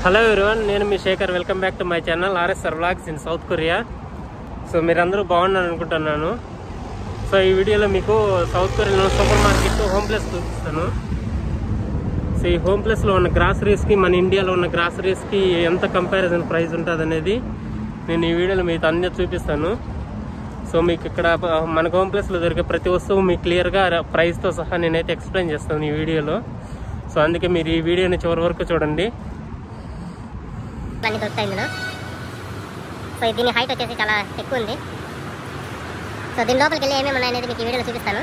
hello everyone నేను మీ Shekhar welcome back to my channel RSR vlogs in South Korea so మీరందరూ బాగున్నారు అనుకుంటున్నాను సో ఈ వీడియోలో మీకు సౌత్ కొరియాలో సూపర్ మార్కెట్ హోమ్ ప్లేస్ చూపిస్తాను సో ఈ హోమ్ ప్లేస్లో ఉన్న గ్రాసరీస్కి మన ఇండియాలో ఉన్న గ్రాసరీస్కి ఎంత కంపారిజన్ ప్రైస్ ఉంటుంది అనేది నేను ఈ వీడియోలో మీకు అన్నీ చూపిస్తాను సో మీకు ఇక్కడ ప- మన హోమ్ ప్లేస్లో దొరికే ప్రతి వస్తువు మీకు క్లియర్గా ప్రైస్తో సహా నేనైతే ఎక్స్ప్లెయిన్ చేస్తాను ఈ వీడియోలో సో అందుకే మీరు ఈ వీడియోని చివరి వరకు చూడండి అన్నీ దొరుకుతాయి ఇందులో సో దీని హైట్ వచ్చేసి చాలా ఎక్కువ ఉంది సో దీని లోపలికి వెళ్ళి ఏమేమి ఉన్నాయనేది మీకు ఈ వీడియోలో చూపిస్తాను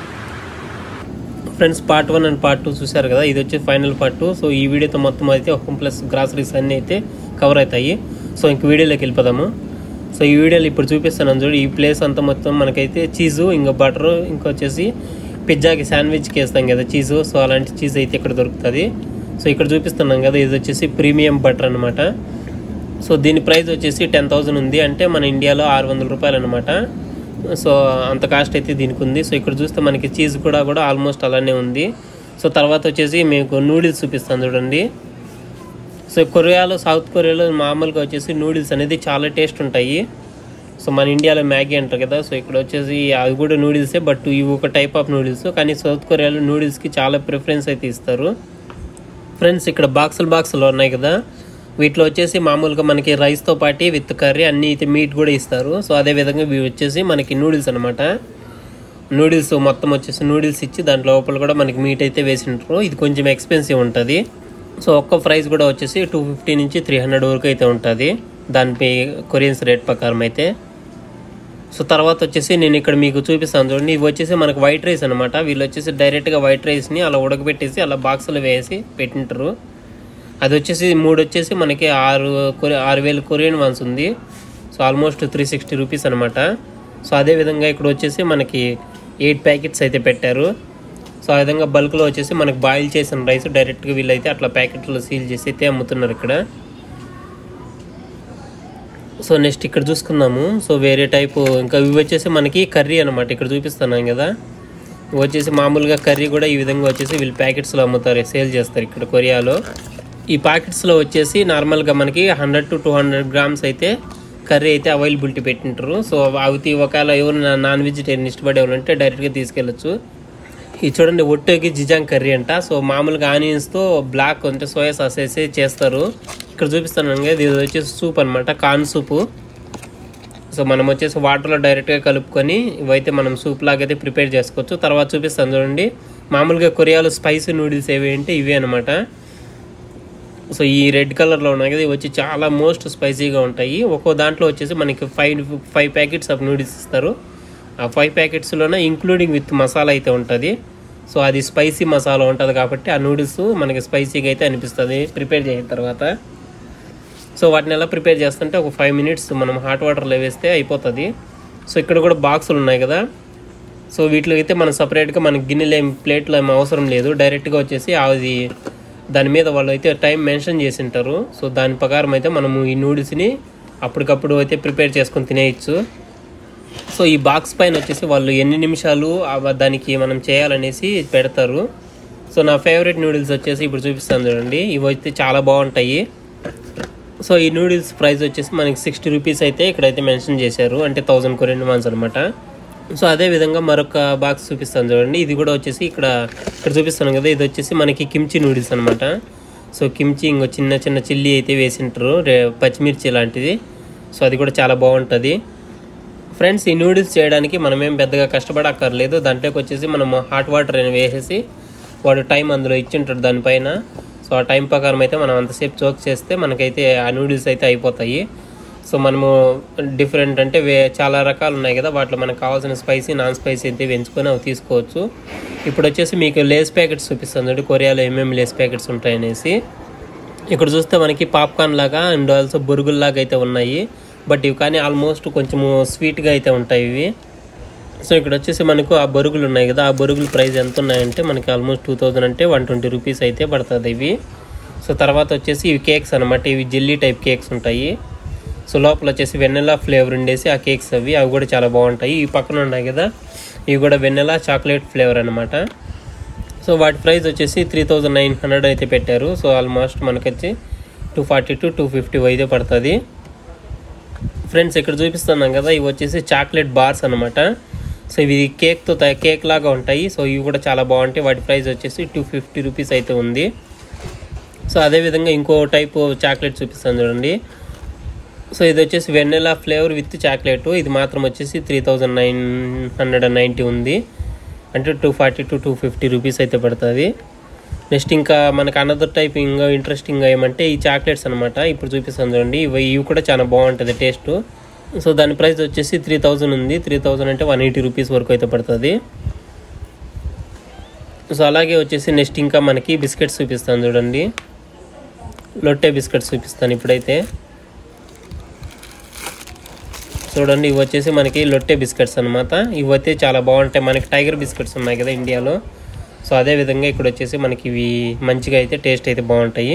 friends part one and part two చూశారు కదా ఇది వచ్చి ఫైనల్ పార్ట్ టూ సో ఈ వీడియోతో మొత్తం అయితే హోమ్ ప్లస్ గ్రాసరీస్ అన్నీ అయితే కవర్ అవుతాయి సో ఇంక వీడియోలోకి వెళ్ళిపోదాము సో ఈ వీడియోలో ఇప్పుడు చూపిస్తాను చూడు ఈ ప్లేస్ అంతా మొత్తం మనకైతే చీజు ఇంకా బటర్ ఇంకా వచ్చేసి పిజ్జాకి శాండ్విచ్కి వేస్తాం కదా చీజు సో అలాంటి చీజ్ అయితే ఇక్కడ దొరుకుతుంది సో ఇక్కడ చూపిస్తున్నాం కదా ఇది వచ్చేసి ప్రీమియం బటర్ అనమాట సో దీని ప్రైస్ వచ్చేసి టెన్ థౌజండ్ ఉంది అంటే మన ఇండియాలో ఆరు వందల రూపాయలు అనమాట సో అంత కాస్ట్ అయితే దీనికి ఉంది సో ఇక్కడ చూస్తే మనకి చీజ్ కూడా కూడా ఆల్మోస్ట్ అలానే ఉంది సో తర్వాత వచ్చేసి మీకు నూడిల్స్ చూపిస్తాను చూడండి సో కొరియాలో సౌత్ కొరియాలో మామూలుగా వచ్చేసి నూడిల్స్ అనేది చాలా టేస్ట్ ఉంటాయి సో మన ఇండియాలో మ్యాగీ అంటారు కదా సో ఇక్కడ వచ్చేసి అవి కూడా నూడిల్సే బట్ ఇవి ఒక టైప్ ఆఫ్ నూడిల్స్ కానీ సౌత్ కొరియాలో నూడిల్స్కి చాలా ప్రిఫరెన్స్ అయితే ఇస్తారు ఫ్రెండ్స్ ఇక్కడ బాక్సులు బాక్సులు ఉన్నాయి కదా వీటిలో వచ్చేసి మామూలుగా మనకి రైస్తో పాటు విత్ కర్రీ అన్ని అయితే మీట్ కూడా ఇస్తారు సో అదే విధంగా ఇవి వచ్చేసి మనకి నూడిల్స్ అనమాట నూడిల్స్ మొత్తం వచ్చేసి నూడిల్స్ ఇచ్చి దాంట్లో లోపల కూడా మనకి మీట్ అయితే వేసి ఉంటారు ఇది కొంచెం ఎక్స్పెన్సివ్ ఉంటుంది సో ఒక్క ప్రైస్ కూడా వచ్చేసి టూ ఫిఫ్టీ నుంచి త్రీ హండ్రెడ్ వరకు అయితే ఉంటుంది దానిపై కొరియన్స్ రేట్ ప్రకారం అయితే సో తర్వాత వచ్చేసి నేను ఇక్కడ మీకు చూపిస్తాను చూడండి ఇవి వచ్చేసి మనకు వైట్ రైస్ అనమాట వీళ్ళు వచ్చేసి డైరెక్ట్గా వైట్ రైస్ని అలా ఉడకబెట్టేసి అలా బాక్సులు వేసి పెట్టింటారు అది వచ్చేసి మూడు వచ్చేసి మనకి ఆరు కొరి ఆరు వేలు కొరియన్ వన్స్ ఉంది so almost three sixty rupees అనమాట సో అదే విధంగా ఇక్కడ వచ్చేసి మనకి ఎయిట్ ప్యాకెట్స్ అయితే పెట్టారు సో ఆ విధంగా బల్క్లో వచ్చేసి మనకి బాయిల్ చేసిన రైస్ డైరెక్ట్గా వీళ్ళైతే అట్లా ప్యాకెట్లో సీల్ చేసి అయితే అమ్ముతున్నారు ఇక్కడ సో నెక్స్ట్ ఇక్కడ చూసుకుందాము సో వేరే టైపు ఇంకా ఇవి వచ్చేసి మనకి కర్రీ అనమాట ఇక్కడ చూపిస్తున్నాం కదా ఇవి వచ్చేసి మామూలుగా కర్రీ కూడా ఈ విధంగా వచ్చేసి వీళ్ళు ప్యాకెట్స్లో అమ్ముతారు సేల్ చేస్తారు ఇక్కడ కొరియాలో ఈ ప్యాకెట్స్లో వచ్చేసి నార్మల్గా మనకి hundred to two hundred grams అయితే కర్రీ అయితే అవైలబిలిటీ పెట్టింటారు సో అవి ఒకవేళ ఎవరు నాన్ వెజిటేరియన్ ఇష్టపడే వాళ్ళు ఉంటే డైరెక్ట్గా తీసుకెళ్ళచ్చు ఇది చూడండి ఒట్టోకి జిజాంగ్ కర్రీ అంట సో మామూలుగా ఆనియన్స్తో బ్లాక్ అంటే సోయా సాస్ వేసి చేస్తారు ఇక్కడ చూపిస్తాను కదా ఇది వచ్చేసి సూప్ అనమాట కార్న్ సూపు సో మనం వచ్చేసి వాటర్లో డైరెక్ట్గా కలుపుకొని ఇవైతే మనం సూప్ లాగా అయితే ప్రిపేర్ చేసుకోవచ్చు తర్వాత చూపిస్తాను చూడండి మామూలుగా కొరియాలో స్పైసీ నూడిల్స్ ఏవి అంటే ఇవే అనమాట సో ఈ రెడ్ కలర్లో ఉన్నాయి కదా ఇవి వచ్చి చాలా మోస్ట్ స్పైసీగా ఉంటాయి ఒక్కో దాంట్లో వచ్చేసి మనకి five five packets of noodles ఇస్తారు ఆ ఫైవ్ ప్యాకెట్స్లోనే ఇంక్లూడింగ్ విత్ మసాలా అయితే ఉంటుంది సో అది స్పైసీ మసాలా ఉంటుంది కాబట్టి ఆ నూడిల్స్ మనకి స్పైసీగా అయితే అనిపిస్తుంది ప్రిపేర్ చేసిన తర్వాత సో వాటిని ఎలా ప్రిపేర్ చేస్తుంటే ఒక ఫైవ్ మినిట్స్ మనం హాట్ వాటర్లో వేస్తే అయిపోతుంది సో ఇక్కడ కూడా బాక్సులు ఉన్నాయి కదా సో వీటిలో అయితే మనం సపరేట్గా మనకి గిన్నెలు ఏం ప్లేట్లో ఏం అవసరం లేదు డైరెక్ట్గా వచ్చేసి అది దాని మీద వాళ్ళు అయితే టైం మెన్షన్ చేసి ఉంటారు సో దాని ప్రకారం అయితే మనము ఈ నూడిల్స్ని అప్పటికప్పుడు అయితే ప్రిపేర్ చేసుకొని తినేయచ్చు సో ఈ బాక్స్ పైన వచ్చేసి వాళ్ళు ఎన్ని నిమిషాలు ఆ దానికి మనం చేయాలనేసి పెడతారు సో నా ఫేవరెట్ నూడిల్స్ వచ్చేసి ఇప్పుడు చూపిస్తాను చూడండి ఇవి అయితే చాలా బాగుంటాయి సో ఈ నూడిల్స్ ప్రైస్ వచ్చేసి మనకి సిక్స్టీ రూపీస్ అయితే ఇక్కడైతే మెన్షన్ చేశారు అంటే థౌజండ్ కొరియన్ వన్స్ అనమాట సో అదే విధంగా మరొక బాక్స్ చూపిస్తాను చూడండి ఇది కూడా వచ్చేసి ఇక్కడ ఇక్కడ చూపిస్తాను కదా ఇది వచ్చేసి మనకి కిమ్చి నూడిల్స్ అనమాట సో కిమ్చి ఇంకో చిన్న చిన్న చిల్లీ అయితే వేసింటారు రే పచ్చిమిర్చి లాంటిది సో అది కూడా చాలా బాగుంటుంది ఫ్రెండ్స్ ఈ నూడిల్స్ చేయడానికి మనం ఏం పెద్దగా కష్టపడక్కర్లేదు దాంట్లోకి వచ్చేసి మనం హాట్ వాటర్ అని వేసేసి వాడు టైం అందులో ఇచ్చింటాడు దానిపైన సో ఆ టైం ప్రకారం అయితే మనం అంతసేపు చోక్ చేస్తే మనకైతే ఆ నూడిల్స్ అయితే అయిపోతాయి సో మనము డిఫరెంట్ అంటే వే చాలా రకాలు ఉన్నాయి కదా వాటిలో మనకు కావాల్సిన స్పైసీ నాన్ స్పైసీ అయితే పెంచుకొని అవి తీసుకోవచ్చు ఇప్పుడు వచ్చేసి మీకు లేస్ ప్యాకెట్స్ చూపిస్తాను చూడండి కొరియాలో ఏమేమి లేస్ ప్యాకెట్స్ ఉంటాయనేసి ఇక్కడ చూస్తే మనకి పాప్కార్న్ లాగా అండ్ ఆల్సో బొరుగుల్లాగా అయితే ఉన్నాయి బట్ ఇవి కానీ ఆల్మోస్ట్ కొంచెము స్వీట్గా అయితే ఉంటాయి ఇవి సో ఇక్కడ వచ్చేసి మనకు ఆ బొరుగులు ఉన్నాయి కదా ఆ బొరుగుల ప్రైస్ ఎంత ఉన్నాయంటే మనకి ఆల్మోస్ట్ టూ థౌజండ్ అంటే వన్ ట్వంటీ రూపీస్ అయితే పడుతుంది ఇవి సో తర్వాత వచ్చేసి ఇవి కేక్స్ అనమాట ఇవి జెల్లీ టైప్ కేక్స్ ఉంటాయి సో లోపల వచ్చేసి వెన్నెలా ఫ్లేవర్ ఉండేసి ఆ కేక్స్ అవి అవి కూడా చాలా బాగుంటాయి ఈ పక్కన ఉన్నాయి కదా ఇవి కూడా వెన్నెలా చాక్లెట్ ఫ్లేవర్ అనమాట సో వాటి ప్రైస్ వచ్చేసి త్రీ థౌజండ్ నైన్ హండ్రెడ్ అయితే పెట్టారు సో ఆల్మోస్ట్ మనకొచ్చి two forty to two fifty అయితే పడుతుంది ఫ్రెండ్స్ ఇక్కడ చూపిస్తున్నాం కదా ఇవి వచ్చేసి చాక్లెట్ బార్స్ అనమాట సో ఇవి కేక్తో కేక్ లాగా ఉంటాయి సో ఇవి కూడా చాలా బాగుంటాయి వాటి ప్రైస్ వచ్చేసి టూ ఫిఫ్టీ రూపీస్ అయితే ఉంది సో అదేవిధంగా ఇంకో టైప్ చాక్లెట్ చూపిస్తాను చూడండి సో ఇది వచ్చేసి వెన్నెలా ఫ్లేవర్ విత్ చాక్లెట్ ఇది మాత్రం వచ్చేసి three thousand nine hundred and ninety ఉంది అంటే two forty to two fifty rupees అయితే పడుతుంది నెక్స్ట్ ఇంకా మనకి అనదర్ టైప్ ఇంకా ఇంట్రెస్టింగ్ ఏమంటే ఈ చాక్లెట్స్ అనమాట ఇప్పుడు చూపిస్తాను చూడండి ఇవి ఇవి కూడా చాలా బాగుంటుంది టేస్ట్ సో దాని ప్రైస్ వచ్చేసి త్రీ థౌజండ్ ఉంది త్రీ థౌజండ్ అంటే వన్ ఎయిటీ రూపీస్ వరకు అయితే పడుతుంది సో అలాగే వచ్చేసి నెక్స్ట్ ఇంకా మనకి బిస్కెట్స్ చూపిస్తాను చూడండి లొట్టే బిస్కెట్స్ చూపిస్తాను ఇప్పుడైతే చూడండి ఇవి వచ్చేసి మనకి లొట్టే బిస్కెట్స్ అనమాట ఇవి అయితే చాలా బాగుంటాయి మనకి టైగర్ బిస్కెట్స్ ఉన్నాయి కదా ఇండియాలో సో అదే విధంగా ఇక్కడ వచ్చేసి మనకి ఇవి మంచిగా అయితే టేస్ట్ అయితే బాగుంటాయి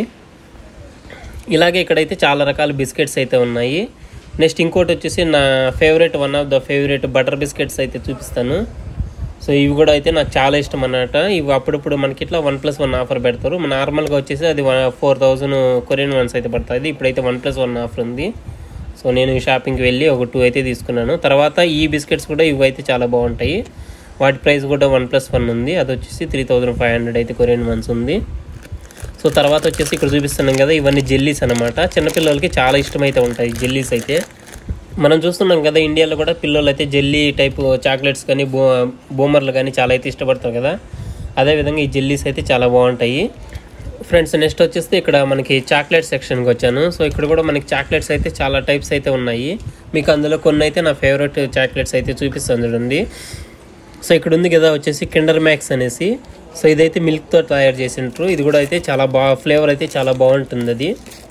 ఇలాగే ఇక్కడైతే చాలా రకాల బిస్కెట్స్ అయితే ఉన్నాయి నెక్స్ట్ ఇంకోటి వచ్చేసి నా favourite one of the favourite butter biscuits అయితే చూపిస్తాను సో ఇవి కూడా అయితే నాకు చాలా ఇష్టం అన్నమాట ఇవి అప్పుడప్పుడు మనకి ఇట్లా వన్ ప్లస్ వన్ ఆఫర్ పెడతారు నార్మల్గా వచ్చేసి అది ఫోర్ థౌజండ్ కొరియన్ వన్స్ అయితే పడుతుంది ఇప్పుడైతే వన్ ప్లస్ వన్ ఆఫర్ ఉంది సో నేను షాపింగ్కి వెళ్ళి ఒక టూ అయితే తీసుకున్నాను తర్వాత ఈ బిస్కెట్స్ కూడా ఇవి అయితే చాలా బాగుంటాయి వాటి ప్రైస్ కూడా వన్ ప్లస్ వన్ ఉంది అది వచ్చేసి త్రీ థౌజండ్ ఫైవ్ హండ్రెడ్ అయితే కొరియన్ వన్స్ ఉంది సో తర్వాత వచ్చేసి ఇక్కడ చూపిస్తున్నాం కదా ఇవన్నీ జెల్లీస్ అనమాట చిన్నపిల్లలకి చాలా ఇష్టమైతే ఉంటాయి జెల్లీస్ అయితే మనం చూస్తున్నాం కదా ఇండియాలో కూడా పిల్లలు అయితే జెల్లీ టైప్ చాక్లెట్స్ కానీ బో బూమర్లు కానీ చాలా అయితే ఇష్టపడతారు కదా అదేవిధంగా ఈ జెల్లీస్ అయితే చాలా బాగుంటాయి ఫ్రెండ్స్ నెక్స్ట్ వచ్చేసి ఇక్కడ మనకి చాక్లెట్ సెక్షన్కి వచ్చాను సో ఇక్కడ కూడా మనకి చాక్లెట్స్ అయితే చాలా టైప్స్ అయితే ఉన్నాయి మీకు అందులో కొన్ని అయితే నా ఫేవరెట్ చాక్లెట్స్ అయితే చూపిస్తాను చూడండి సో ఇక్కడ ఉంది కదా వచ్చేసి కిండర్ మ్యాక్స్ అనేసి సో ఇదైతే మిల్క్తో తయారు చేసింటారు ఇది కూడా అయితే చాలా బాగా ఫ్లేవర్ అయితే చాలా బాగుంటుంది అది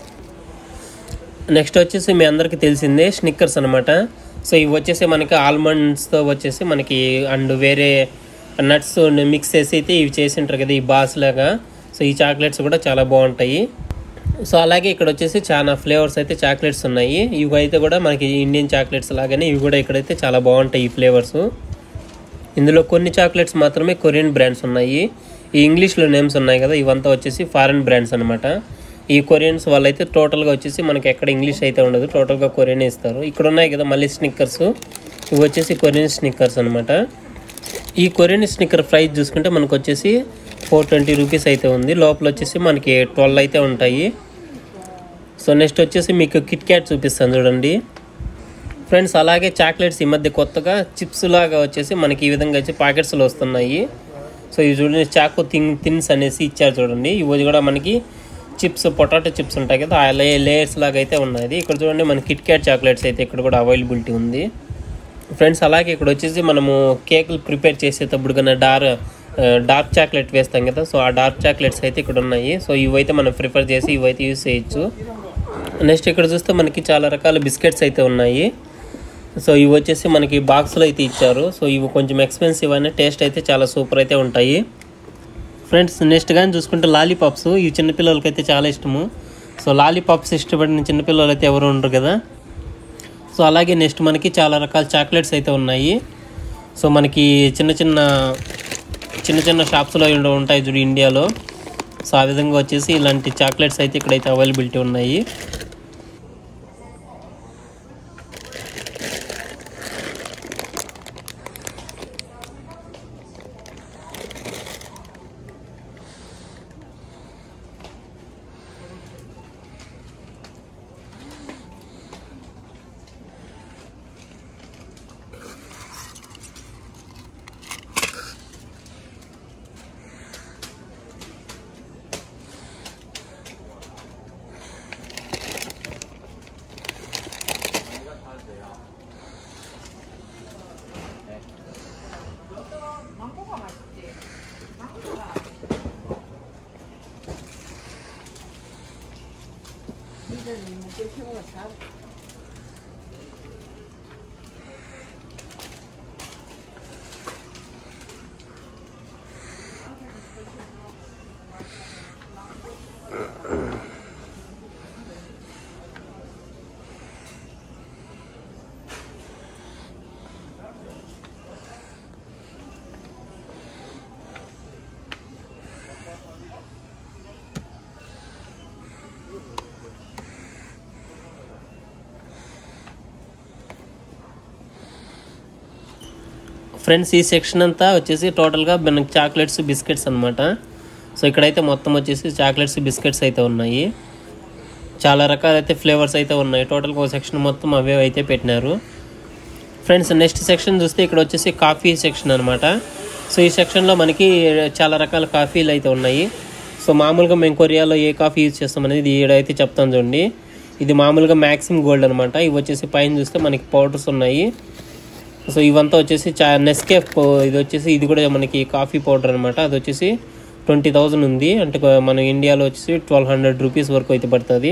నెక్స్ట్ వచ్చేసి మీ అందరికీ తెలిసిందే స్నిక్కర్స్ అనమాట సో ఇవి వచ్చేసి మనకి ఆల్మండ్స్తో వచ్చేసి మనకి అండ్ వేరే నట్స్ మిక్స్ చేసి అయితే ఇవి చేసింటారు కదా ఈ బాస్ లాగా సో ఈ చాక్లెట్స్ కూడా చాలా బాగుంటాయి సో అలాగే ఇక్కడ వచ్చేసి చాలా ఫ్లేవర్స్ అయితే చాక్లెట్స్ ఉన్నాయి ఇవి అయితే కూడా మనకి ఇండియన్ చాక్లెట్స్ లాగానే ఇవి కూడా ఇక్కడైతే చాలా బాగుంటాయి ఈ ఫ్లేవర్స్ ఇందులో కొన్ని చాక్లెట్స్ మాత్రమే కొరియన్ బ్రాండ్స్ ఉన్నాయి ఈ ఇంగ్లీష్లో నేమ్స్ ఉన్నాయి కదా ఇవంతా వచ్చేసి ఫారెన్ బ్రాండ్స్ అనమాట ఈ కొరియన్స్ వాళ్ళైతే టోటల్గా వచ్చేసి మనకి ఎక్కడ ఇంగ్లీష్ అయితే ఉండదు టోటల్గా కొరియన్ ఇస్తారు ఇక్కడ ఉన్నాయి కదా మళ్ళీ స్నిక్కర్స్ ఇవి వచ్చేసి కొరియన్ స్నిక్కర్స్ అనమాట ఈ కొరియన్ స్నిక్కర్ ప్రైస్ చూసుకుంటే మనకు వచ్చేసి ఫోర్ ట్వంటీ రూపీస్ అయితే ఉంది లోపల వచ్చేసి మనకి ట్వెల్వ్ అయితే ఉంటాయి సో నెక్స్ట్ వచ్చేసి మీకు కిట్ క్యాట్ చూపిస్తాను చూడండి ఫ్రెండ్స్ అలాగే చాక్లెట్స్ ఈ మధ్య కొత్తగా చిప్స్ లాగా వచ్చేసి మనకి ఈ విధంగా వచ్చి ప్యాకెట్స్లో వస్తున్నాయి సో ఇవి చూడండి చాకో థిన్ థిన్స్ అనేసి ఇచ్చారు చూడండి ఇవి కూడా మనకి చిప్స్ పొటాటో చిప్స్ ఉంటాయి కదా ఆ లే లేయర్స్ లాగా అయితే ఉన్నది ఇక్కడ చూడండి మన కిట్ క్యాట్ చాక్లెట్స్ అయితే ఇక్కడ కూడా అవైలబిలిటీ ఉంది ఫ్రెండ్స్ అలాగే ఇక్కడ వచ్చేసి మనము కేకులు ప్రిపేర్ చేసేటప్పుడు కన్నా డార్ డార్క్ చాక్లెట్ వేస్తాం కదా సో ఆ డార్క్ చాక్లెట్స్ అయితే ఇక్కడ ఉన్నాయి సో ఇవైతే మనం ప్రిఫర్ చేసి ఇవైతే యూస్ చేయొచ్చు నెక్స్ట్ ఇక్కడ చూస్తే మనకి చాలా రకాల బిస్కెట్స్ అయితే ఉన్నాయి సో ఇవి వచ్చేసి మనకి బాక్స్లో అయితే ఇచ్చారు సో ఇవి కొంచెం ఎక్స్పెన్సివ్ అయినా టేస్ట్ అయితే చాలా సూపర్ అయితే ఉంటాయి ఫ్రెండ్స్ నెక్స్ట్ కానీ చూసుకుంటే లాలీపాప్స్ ఈ చిన్నపిల్లలకి అయితే చాలా ఇష్టము సో లాలీపాప్స్ ఇష్టపడిన చిన్నపిల్లలు అయితే ఎవరు ఉండరు కదా సో అలాగే నెక్స్ట్ మనకి చాలా రకాల చాక్లెట్స్ అయితే ఉన్నాయి సో మనకి చిన్న చిన్న చిన్న చిన్న షాప్స్లో ఉండ- ఉంటాయి చూడు ఇండియాలో సో ఆ విధంగా వచ్చేసి ఇలాంటి చాక్లెట్స్ అయితే ఇక్కడైతే అవైలబిలిటీ ఉన్నాయి ఫ్రెండ్స్ ఈ సెక్షన్ అంతా వచ్చేసి టోటల్గా మనకి చాక్లెట్స్ బిస్కెట్స్ అనమాట సో ఇక్కడైతే మొత్తం వచ్చేసి చాక్లెట్స్ బిస్కెట్స్ అయితే ఉన్నాయి చాలా రకాలైతే ఫ్లేవర్స్ అయితే ఉన్నాయి టోటల్గా ఒక సెక్షన్ మొత్తం అవే అయితే పెట్టినారు ఫ్రెండ్స్ నెక్స్ట్ సెక్షన్ చూస్తే ఇక్కడ వచ్చేసి కాఫీ సెక్షన్ అనమాట సో ఈ సెక్షన్లో మనకి చాలా రకాల కాఫీలు అయితే ఉన్నాయి సో మామూలుగా మేము కొరియాలో ఏ కాఫీ యూజ్ చేస్తాం అనేది ఈడైతే చెప్తాను చూడండి ఇది మామూలుగా మ్యాక్సిమ్ గోల్డ్ అనమాట ఇవి వచ్చేసి పైన చూస్తే మనకి పౌడర్స్ ఉన్నాయి సో ఇవంతా వచ్చేసి చా నెస్కేఫ్ ఇది వచ్చేసి ఇది కూడా మనకి కాఫీ పౌడర్ అనమాట అది వచ్చేసి ట్వంటీ థౌజండ్ ఉంది అంటే కొ- మన ఇండియాలో వచ్చేసి ట్వెల్వ్ హండ్రెడ్ రూపీస్ వరకు అయితే పడుతుంది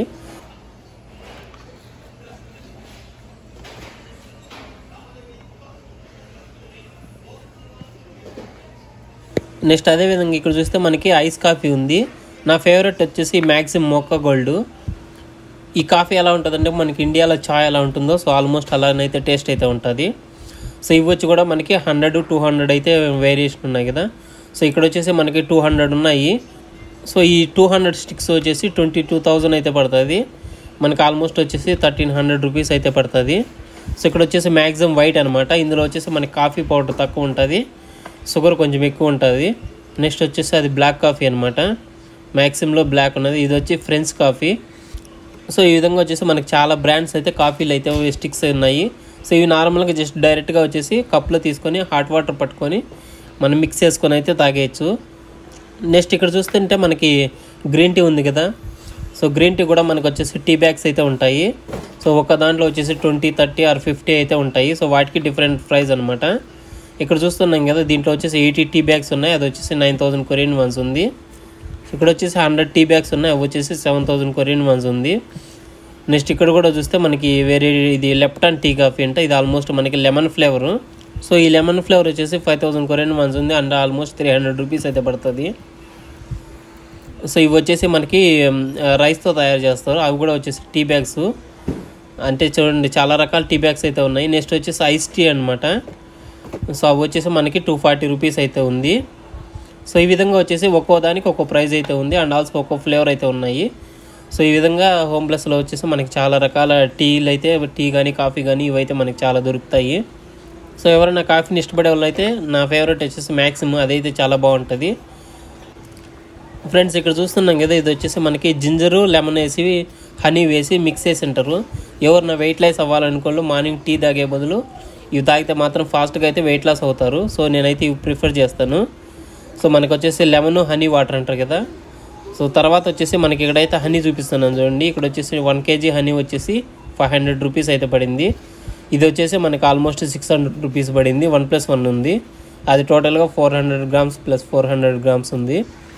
నెక్స్ట్ అదేవిధంగా ఇక్కడ చూస్తే మనకి ఐస్ కాఫీ ఉంది నా ఫేవరెట్ వచ్చేసి మ్యాక్సిమ్ మోకా గోల్డ్ ఈ కాఫీ ఎలా ఉంటుందంటే మనకి ఇండియాలో చాయ్ ఎలా ఉంటుందో సో ఆల్మోస్ట్ అలానైతే టేస్ట్ అయితే ఉంటుంది సో ఇవి వచ్చి కూడా మనకి హండ్రెడ్ టూ హండ్రెడ్ అయితే వేరియేషన్ ఉన్నాయి కదా సో ఇక్కడ వచ్చేసి మనకి టూ హండ్రెడ్ ఉన్నాయి సో ఈ టూ హండ్రెడ్ స్టిక్స్ వచ్చేసి ట్వంటీ టూ థౌజండ్ అయితే పడుతుంది మనకి ఆల్మోస్ట్ వచ్చేసి థర్టీన్ హండ్రెడ్ రూపీస్ అయితే పడుతుంది సో ఇక్కడ వచ్చేసి మ్యాక్సిమం వైట్ అనమాట ఇందులో వచ్చేసి మనకి కాఫీ పౌడర్ తక్కువ ఉంటుంది షుగర్ కొంచెం ఎక్కువ ఉంటుంది నెక్స్ట్ వచ్చేసి అది బ్లాక్ కాఫీ అనమాట మ్యాక్సిమంలో బ్లాక్ ఉన్నది ఇది వచ్చి ఫ్రెంచ్ కాఫీ సో ఈ విధంగా వచ్చేసి మనకి చాలా బ్రాండ్స్ అయితే కాఫీలు అయితే స్టిక్స్ ఉన్నాయి సో ఇవి నార్మల్గా జస్ట్ డైరెక్ట్గా వచ్చేసి కప్లో తీసుకొని హాట్ వాటర్ పట్టుకొని మనం మిక్స్ చేసుకొని అయితే తాగేయచ్చు నెక్స్ట్ ఇక్కడ చూస్తుంటే మనకి గ్రీన్ టీ ఉంది కదా సో గ్రీన్ టీ కూడా మనకు వచ్చేసి టీ బ్యాగ్స్ అయితే ఉంటాయి సో ఒక దాంట్లో వచ్చేసి ట్వంటీ థర్టీ ఆర్ ఫిఫ్టీ అయితే ఉంటాయి సో వాటికి డిఫరెంట్ ప్రైస్ అనమాట ఇక్కడ చూస్తున్నాం కదా దీంట్లో వచ్చేసి ఎయిటీ టీ బ్యాగ్స్ ఉన్నాయి అది వచ్చేసి నైన్ థౌసండ్ కొరియన్ వన్స్ ఉంది ఇక్కడ వచ్చేసి హండ్రెడ్ టీ బ్యాగ్స్ ఉన్నాయి అవి వచ్చేసి సెవెన్ థౌసండ్ కొరియన్ వన్స్ ఉంది నెక్స్ట్ ఇక్కడ కూడా చూస్తే మనకి వేరే ఇది లెప్టాన్ టీ కాఫీ అంటే ఇది ఆల్మోస్ట్ మనకి లెమన్ ఫ్లేవర్ సో ఈ లెమన్ ఫ్లేవర్ వచ్చేసి ఫైవ్ థౌసండ్ కొరియన్ వన్స్ ఉంది and almost three hundred rupees అయితే పడుతుంది సో ఇవి వచ్చేసి మనకి రైస్తో తయారు చేస్తారు అవి కూడా వచ్చేసి టీ బ్యాగ్స్ అంటే చూడండి చాలా రకాల టీ బ్యాగ్స్ అయితే ఉన్నాయి నెక్స్ట్ వచ్చేసి ఐస్ టీ అనమాట సో అవి వచ్చేసి మనకి టూ ఫార్టీ రూపీస్ అయితే ఉంది సో ఈ విధంగా వచ్చేసి ఒక్కో దానికి ఒక్కో ప్రైస్ అయితే ఉంది అండ్ ఆల్సో ఒక్కో ఫ్లేవర్ అయితే ఉన్నాయి సో ఈ విధంగా హోమ్ ప్లస్లో వచ్చేసి మనకి చాలా రకాల టీలు అయితే టీ కానీ కాఫీ కానీ ఇవైతే మనకి చాలా దొరుకుతాయి సో ఎవరైనా కాఫీని ఇష్టపడే వాళ్ళు అయితే నా ఫేవరెట్ వచ్చేసి మ్యాక్సిమం అదైతే చాలా బాగుంటుంది ఫ్రెండ్స్ ఇక్కడ చూస్తున్నాం కదా ఇది వచ్చేసి మనకి జింజరు లెమన్ వేసి హనీ వేసి మిక్స్ చేసి ఉంటారు ఎవరన్నా వెయిట్ లాస్ అవ్వాలనుకోళ్ళు మార్నింగ్ టీ తాగే బదులు ఇవి తాగితే మాత్రం ఫాస్ట్గా అయితే వెయిట్ లాస్ అవుతారు సో నేనైతే ఇవి ప్రిఫర్ చేస్తాను సో మనకు వచ్చేసి లెమన్ హనీ వాటర్ అంటారు కదా సో తర్వాత వచ్చేసి మనకి ఇక్కడైతే హనీ చూపిస్తున్నాను చూడండి ఇక్కడ వచ్చేసి వన్ కేజీ హనీ వచ్చేసి ఫైవ్ హండ్రెడ్ రూపీస్ అయితే పడింది ఇది వచ్చేసి మనకి ఆల్మోస్ట్ సిక్స్ హండ్రెడ్ రూపీస్ పడింది వన్ ప్లస్ వన్ ఉంది అది టోటల్గా four hundred grams plus four hundred grams ఉంది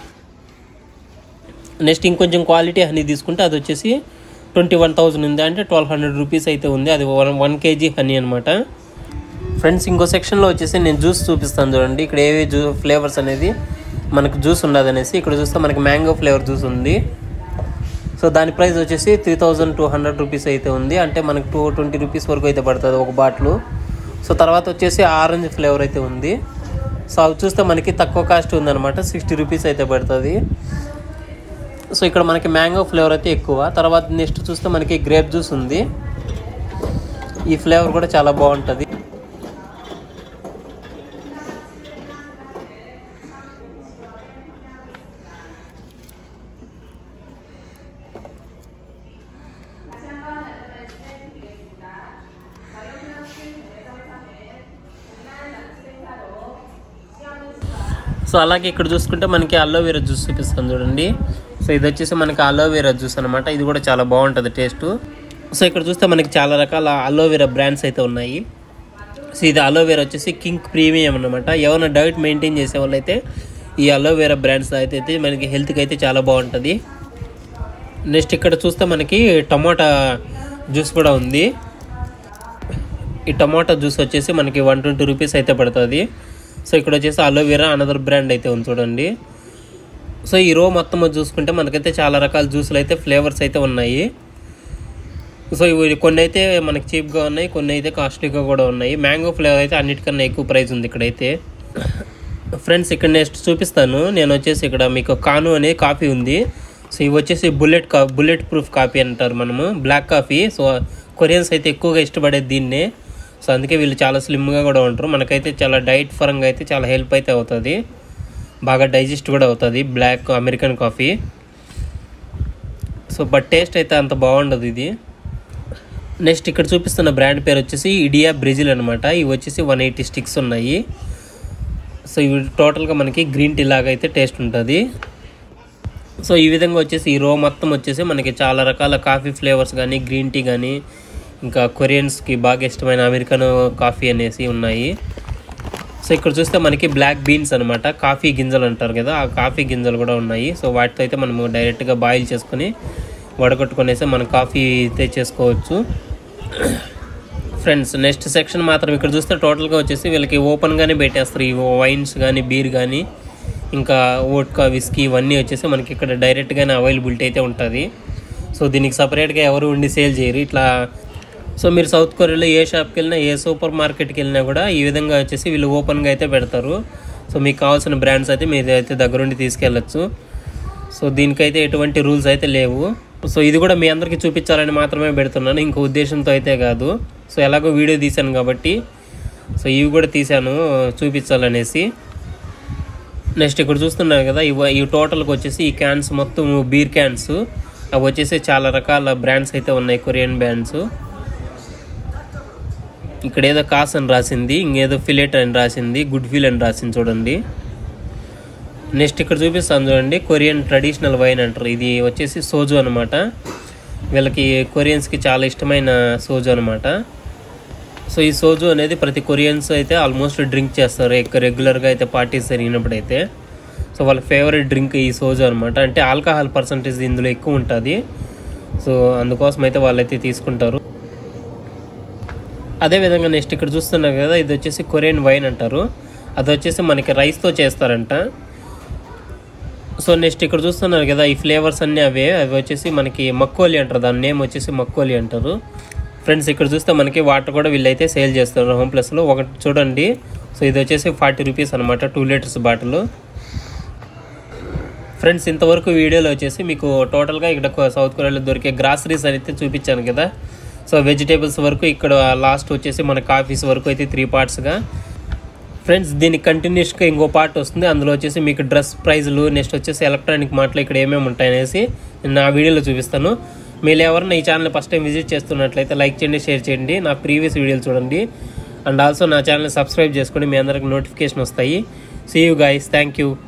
నెక్స్ట్ ఇంకొంచెం క్వాలిటీ హనీ తీసుకుంటే అది వచ్చేసి ట్వంటీ వన్ థౌజండ్ ఉంది అంటే ట్వెల్వ్ హండ్రెడ్ రూపీస్ అయితే ఉంది అది వన్ వన్ కేజీ హనీ అనమాట ఫ్రెండ్స్ ఇంకో సెక్షన్లో వచ్చేసి నేను జ్యూస్ చూపిస్తాను చూడండి ఇక్కడ ఏవి జ్యూ ఫ్లేవర్స్ అనేది మనకు జ్యూస్ ఉండదు అనేసి ఇక్కడ చూస్తే మనకి మ్యాంగో ఫ్లేవర్ జ్యూస్ ఉంది సో దాని ప్రైస్ వచ్చేసి three thousand two hundred rupees అయితే ఉంది అంటే మనకి టూ ట్వంటీ రూపీస్ వరకు అయితే పడుతుంది ఒక బాటిల్ సో తర్వాత వచ్చేసి ఆరెంజ్ ఫ్లేవర్ అయితే ఉంది సో అవి చూస్తే మనకి తక్కువ కాస్ట్ ఉందన్నమాట సిక్స్టీ రూపీస్ అయితే పడుతుంది సో ఇక్కడ మనకి మ్యాంగో ఫ్లేవర్ అయితే ఎక్కువ తర్వాత నెక్స్ట్ చూస్తే మనకి గ్రేప్ జ్యూస్ ఉంది ఈ ఫ్లేవర్ కూడా చాలా బాగుంటుంది సో అలాగే ఇక్కడ చూసుకుంటే మనకి అలోవెరా జ్యూస్ చూపిస్తాను చూడండి సో ఇది వచ్చేసి మనకి అలోవెరా జ్యూస్ అనమాట ఇది కూడా చాలా బాగుంటుంది టేస్ట్ సో ఇక్కడ చూస్తే మనకి చాలా రకాల అలోవెరా బ్రాండ్స్ అయితే ఉన్నాయి సో ఇది అలోవెరా వచ్చేసి కింగ్ ప్రీమియం అనమాట ఎవరైనా డైట్ మెయింటైన్ చేసే వాళ్ళైతే ఈ అలోవెరా బ్రాండ్స్ అయితే అయితే మనకి హెల్త్కి అయితే చాలా బాగుంటుంది నెక్స్ట్ ఇక్కడ చూస్తే మనకి టమాటా జ్యూస్ కూడా ఉంది ఈ టమాటా జ్యూస్ వచ్చేసి మనకి వన్ ట్వంటీ రూపీస్ అయితే పడుతుంది సో ఇక్కడ వచ్చేసి అలోవెరా అనదర్ బ్రాండ్ అయితే ఉంది చూడండి సో ఈ రో మొత్తం చూసుకుంటే మనకైతే చాలా రకాల జ్యూసులు అయితే ఫ్లేవర్స్ అయితే ఉన్నాయి సో ఇవి కొన్ని అయితే మనకి చీప్గా ఉన్నాయి కొన్ని అయితే కాస్ట్లీగా కూడా ఉన్నాయి మ్యాంగో ఫ్లేవర్ అయితే అన్నిటికన్నా ఎక్కువ ప్రైస్ ఉంది ఇక్కడైతే ఫ్రెండ్స్ ఇక్కడ నెక్స్ట్ చూపిస్తాను నేను వచ్చేసి ఇక్కడ మీకు కాను అనే కాఫీ ఉంది సో ఇవి వచ్చేసి బుల్లెట్ కా బుల్లెట్ ప్రూఫ్ కాఫీ అంటారు మనము బ్లాక్ కాఫీ సో కొరియన్స్ అయితే ఎక్కువగా ఇష్టపడేది దీన్నే సో అందుకే వీళ్ళు చాలా స్లిమ్గా కూడా ఉంటారు మనకైతే చాలా డైట్ పరంగా అయితే చాలా హెల్ప్ అయితే అవుతుంది బాగా డైజెస్ట్ కూడా అవుతుంది black American coffee so but taste అయితే అంత బాగుండదు ఇది నెక్స్ట్ ఇక్కడ చూపిస్తున్న బ్రాండ్ పేరు వచ్చేసి ఇడియా బ్రెజిల్ అనమాట ఇవి వచ్చేసి వన్ ఎయిటీ స్టిక్స్ ఉన్నాయి సో ఇవి టోటల్గా మనకి గ్రీన్ టీ లాగా అయితే టేస్ట్ ఉంటుంది సో ఈ విధంగా వచ్చేసి ఈ రో మొత్తం వచ్చేసి మనకి చాలా రకాల కాఫీ ఫ్లేవర్స్ కానీ గ్రీన్ టీ కానీ ఇంకా కొరియన్స్కి బాగా ఇష్టమైన అమెరికన్ కాఫీ అనేసి ఉన్నాయి సో ఇక్కడ చూస్తే మనకి బ్లాక్ బీన్స్ అనమాట కాఫీ గింజలు అంటారు కదా ఆ కాఫీ గింజలు కూడా ఉన్నాయి సో వాటితో అయితే మనము డైరెక్ట్గా బాయిల్ చేసుకొని వడగొట్టుకొనేసి మనం కాఫీ అయితే చేసుకోవచ్చు ఫ్రెండ్స్ నెక్స్ట్ సెక్షన్ మాత్రం ఇక్కడ చూస్తే టోటల్గా వచ్చేసి వీళ్ళకి ఓపెన్గానే పెట్టేస్తారు ఈ వైన్స్ కానీ బీర్ కానీ ఇంకా ఓట్కా విస్కీ ఇవన్నీ వచ్చేసి మనకి ఇక్కడ డైరెక్ట్గానే అవైలబిలిటీ అయితే ఉంటుంది సో దీనికి సపరేట్గా ఎవరు ఉండి సేల్ చేయరు ఇట్లా సో మీరు సౌత్ కొరియాలో ఏ షాప్కి వెళ్ళినా ఏ సూపర్ మార్కెట్కి వెళ్ళినా కూడా ఈ విధంగా వచ్చేసి వీళ్ళు ఓపెన్గా అయితే పెడతారు సో మీకు కావాల్సిన బ్రాండ్స్ అయితే మీరు అయితే దగ్గరుండి తీసుకెళ్ళచ్చు సో దీనికైతే ఎటువంటి రూల్స్ అయితే లేవు సో ఇది కూడా మీ అందరికీ చూపించాలని మాత్రమే పెడుతున్నాను ఇంకో ఉద్దేశంతో అయితే కాదు సో ఎలాగో వీడియో తీశాను కాబట్టి సో ఇవి కూడా తీశాను చూపించాలనేసి నెక్స్ట్ ఇక్కడ చూస్తున్నారు కదా ఇవి ఈ టోటల్కి వచ్చేసి ఈ క్యాన్స్ మొత్తం బీర్ క్యాన్స్ అవి వచ్చేసి చాలా రకాల బ్రాండ్స్ అయితే ఉన్నాయి కొరియన్ బ్రాండ్స్ ఇక్కడ ఏదో కాస్ అని రాసింది ఇంకేదో ఫిలెట్ అని రాసింది గుడ్ ఫీల్ అని రాసింది చూడండి నెక్స్ట్ ఇక్కడ చూపిస్తాను చూడండి కొరియన్ ట్రెడిషనల్ వైన్ అంటారు ఇది వచ్చేసి సోజు అనమాట వీళ్ళకి కొరియన్స్కి చాలా ఇష్టమైన సోజు అనమాట సో ఈ సోజు అనేది ప్రతి కొరియన్స్ అయితే ఆల్మోస్ట్ డ్రింక్ చేస్తారు ఎక్కువ రెగ్యులర్గా అయితే పార్టీస్ జరిగినప్పుడు అయితే సో వాళ్ళ ఫేవరెట్ డ్రింక్ ఈ సోజు అనమాట అంటే ఆల్కహాల్ పర్సంటేజ్ ఇందులో ఎక్కువ ఉంటుంది సో అందుకోసం అయితే వాళ్ళైతే తీసుకుంటారు అదేవిధంగా నెక్స్ట్ ఇక్కడ చూస్తున్నారు కదా ఇది వచ్చేసి కొరియన్ వైన్ అంటారు అది వచ్చేసి మనకి రైస్తో చేస్తారంట సో నెక్స్ట్ ఇక్కడ చూస్తున్నారు కదా ఈ ఫ్లేవర్స్ అన్నీ అవే అవి వచ్చేసి మనకి మక్కోలి అంటారు దాని నేమ్ వచ్చేసి మక్కోలి అంటారు ఫ్రెండ్స్ ఇక్కడ చూస్తే మనకి వాటర్ కూడా వీళ్ళైతే సేల్ చేస్తారు హోమ్ ప్లస్లో ఒకటి చూడండి సో ఇది వచ్చేసి ఫార్టీ రూపీస్ అనమాట టూ లీటర్స్ బాటిల్ ఫ్రెండ్స్ ఇంతవరకు వీడియోలో వచ్చేసి మీకు టోటల్గా ఇక్కడ కొ- సౌత్ కొరియాలో దొరికే గ్రాసరీస్ అయితే చూపించాను కదా సో వెజిటేబుల్స్ వరకు ఇక్కడ లాస్ట్ వచ్చేసి మన కాఫీస్ వరకు అయితే త్రీ పార్ట్స్గా ఫ్రెండ్స్ దీనికి కంటిన్యూస్గా ఇంకో పార్ట్ వస్తుంది అందులో వచ్చేసి మీకు డ్రెస్ ప్రైజ్లు నెక్స్ట్ వచ్చేసి ఎలక్ట్రానిక్ మాటలు ఇక్కడ ఏమేమి ఉంటాయనేసి నేను నా వీడియోలో చూపిస్తాను మీరు ఎవరైనా ఈ ఛానల్ ఫస్ట్ టైం విజిట్ చేస్తున్నట్లయితే లైక్ చేయండి షేర్ చేయండి నా ప్రీవియస్ వీడియోలు చూడండి అండ్ ఆల్సో నా ఛానల్ సబ్స్క్రైబ్ చేసుకోండి మీ అందరికి నోటిఫికేషన్ వస్తాయి see you guys thank you